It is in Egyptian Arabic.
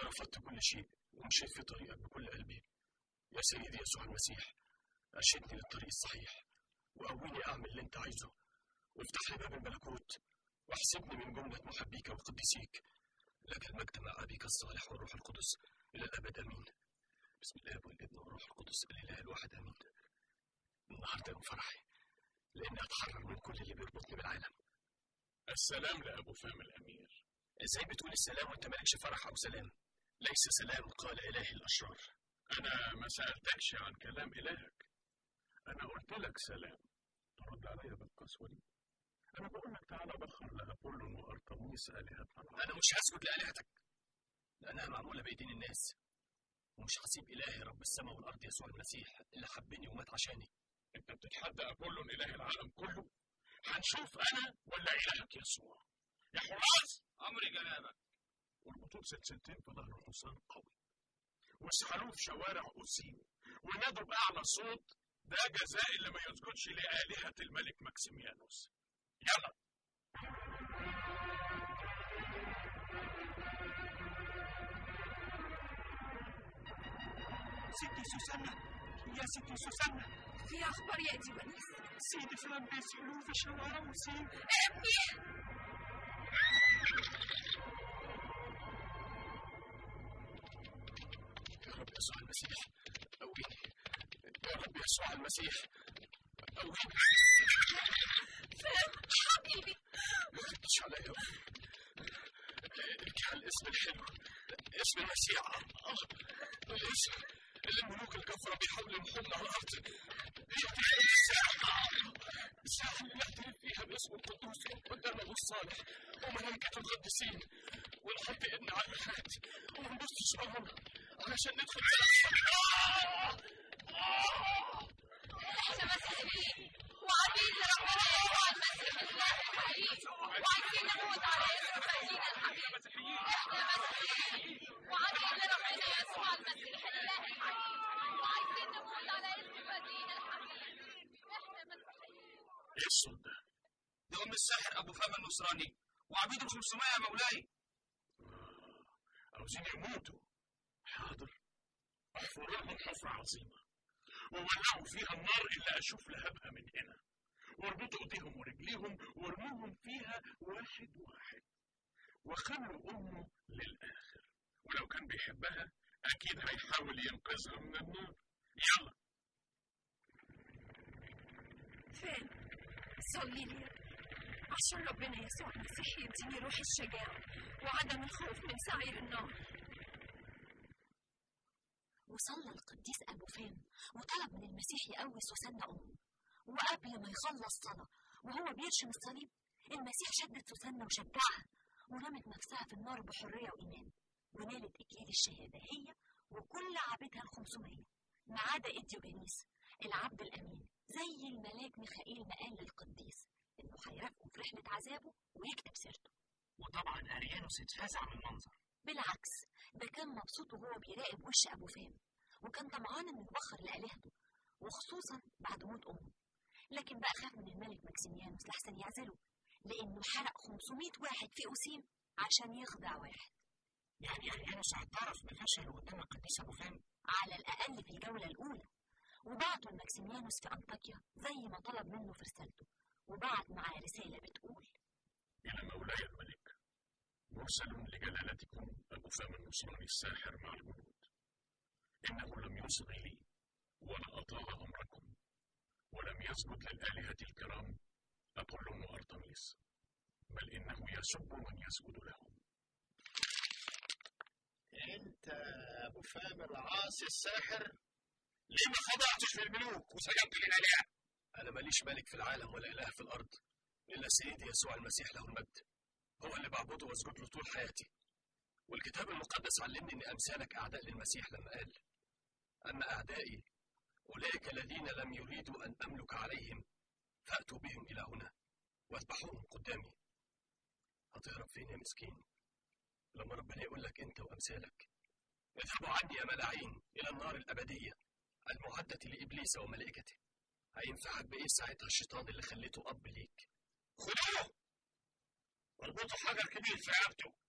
رفضت كل شيء ومشيت في طريقك بكل قلبي يا سيدي يسوع المسيح أرشدني للطريق الصحيح وقويني أعمل اللي أنت عايزه وافتح لي باب الملكوت واحسبني من جملة محبيك وقديسيك لك المجد مع أبيك الصالح والروح القدس إلى الأبد آمين بسم الله والابن والروح القدس الإله الواحد آمين النهارده يوم فرحي لأني أتحرر من كل اللي بيربطني بالعالم السلام لأبو فهم الأمير ازاي بتقول السلام وانت مالكش فرح او سلام ليس سلام قال الهي الاشرار أنا ما سألتكش عن كلام إلهك أنا قلت لك سلام ترد عليا بالقسوة دي أنا بقول لك تعالى بخر لأبولون وأرطميس آلهتنا العظيمة. انا مش هسجد لالهتك لانها معموله بايدين الناس ومش هسيب الهي رب السماء والارض يسوع المسيح اللي حبني ومات عشاني أنت بتتحدى أبولون إله العالم كله هنشوف أنا ولا إلهك يسوع يا حراس أمري جنابك واربطوه بسلسلتين في ظهر حصان قوي واسحلوه في شوارع أوسيم ونادوا بأعلى صوت ده جزاء اللي ما يسجدش لآلهة الملك ماكسيميانوس يلا ستي سوسنة يا ستي سوسنة في أخبار يا ديوانيس سيدي فلان بيسألوه في شوارع وسيم يا رب يسوع المسيح قويني يا رب يسوع المسيح قويني حبيبي ما تردش عليا ارجع الاسم الحلو اسم المسيح اه الاسم اللي الملوك الكفرة بيحاولوا يمحونا على الأرض هي دي الساعة الساعة اللي نعترف فيها باسم القدوس قدام أبو الصالح وملائكة القديسين ونحط إيدنا على الخات وما نبصش ورانا علشان ندخل احنا مسيحيين وعبيد لربنا يسوع المسيح الله الحقيقي وعايزين نموت على اسم فدينا الحبيب احنا مسيحيين وعبيد لربنا يسوع المسيح الله الحقيقي وعايزين نموت على اسم فدينا الحبيب احنا مسيحيين إيه الصوت ده؟ ده أم الساحر أبو فهم النصراني وعبيد ال 500 يا مولاي عاوزين يموتوا حاضر احفروا لهم حفرة عظيمة وولعوا فيها النار اللي أشوف لهبها من هنا واربطوا ايديهم ورجليهم وارموهم فيها واحد واحد وخلوا أمه للآخر ولو كان بيحبها أكيد هيحاول ينقذها من النار يلا فين صلي لي عشان ربنا يسوع المسيح يديني روح الشجاعة وعدم الخوف من سعير النار وصلى القديس أبو فام وطلب من المسيح يقوي سوسنة أمه وقبل ما يخلص صلاة وهو بيرشم الصليب المسيح شدت سوسنة وشجعها ورمت نفسها في النار بحرية وإيمان ونالت إكليل الشهادة هي وكل عبيدها الخمسمية ما عدا إديوجانيس العبد الأمين زي الملاك ميخائيل ما قال للقديس إنه هيرافقه في رحلة عذابه ويكتب سيرته وطبعا أريانوس اتفزع من المنظر بالعكس ده كان مبسوط وهو بيراقب وش أبو فام وكان طمعان إنه يبخر لآلهته وخصوصا بعد موت أمه لكن بقى خاف من الملك ماكسيميانوس لحسن يعزله لأنه حرق 500 واحد في أوسيم عشان يخدع واحد يعني أريانوس اعترف بفشله قدام القديس أبو فهم على الأقل في الجولة الأولى وبعته لماكسيميانوس في أنطاكيا زي ما طلب منه في رسالته وبعت معاه رسالة بتقول إلى مولاي الملك مرسل لجلالتكم أبو فم النصراني الساحر مع الجنود إنه لم يصغ لي ولا أطاع أمركم ولم يسجد للآلهة الكرام أبولون وأرتميس بل إنه يسب من يسجد لهم انت ابو فهم العاصي الساحر ليه ما خضعتش في الملوك وسجدت للالهه أنا ماليش ملك في العالم ولا إله في الأرض إلا سيدي يسوع المسيح له المجد هو اللي بعبده واسجد له طول حياتي والكتاب المقدس علمني إن أمثالك أعداء للمسيح لما قال أما أعدائي أولئك الذين لم يريدوا أن أملك عليهم فأتوا بهم إلى هنا واذبحوهم قدامي هتهرب فين يا مسكين لما ربنا يقول لك أنت وأمثالك اذهبوا عني يا ملاعين إلى النار الأبدية المعدة لإبليس وملائكته هينفعك بإيه ساعتها الشيطان اللي خليته أب ليك خدوه واربطوا حجر كبير في رقبته